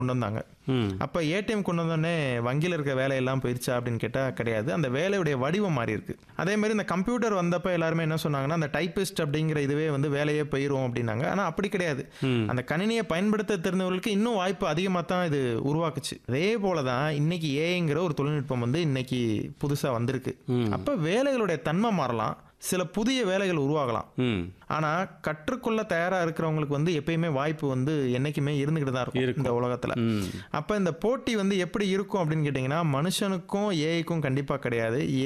கொண்டு வந்தாங்க ம் அப்போ ஏடிஎம் கொண்டு வந்தோடனே வங்கியில் இருக்க வேலையெல்லாம் போயிடுச்சா அப்படின்னு கேட்டால் கிடையாது அந்த வேலையுடைய வடிவம் மாறி இருக்கு அதே மாதிரி இந்த கம்ப்யூட்டர் வந்தப்போ எல்லாருமே என்ன சொன்னாங்கன்னா அந்த டைப்பிஸ்ட் அப்படிங்கிற இதுவே வந்து வேலையே போயிரும் அப்படின்னாங்க ஆனால் அப்படி கிடையாது ம் அந்த கணினியை பயன்படுத்த தெரிந்தவர்களுக்கு இன்னும் வாய்ப்பு அதிகமாக தான் இது உருவாக்குச்சு அதே போல தான் இன்னைக்கு ஏஐங்கிற ஒரு தொழில்நுட்பம் வந்து இன்னைக்கு புதுசாக வந்திருக்கு ம். அப்போ வேலைகளுடைய தன்மை மாறலாம் சில புதிய வேலைகள் உருவாகலாம் ம் ஆனால் கற்றுக்கொள்ள தயாராக இருக்கிறவங்களுக்கு வந்து எப்பயுமே வாய்ப்பு வந்து என்னைக்குமே இருந்துக்கிட்டு தான் இருக்கும் இருக்கும். இந்த உலகத்தில் ம் அப்போ இந்த போட்டி வந்து எப்படி இருக்கும் அப்படின்னு கேட்டிங்கன்னா மனுஷனுக்கும் ஏஐக்கும் கண்டிப்பாக கிடையாது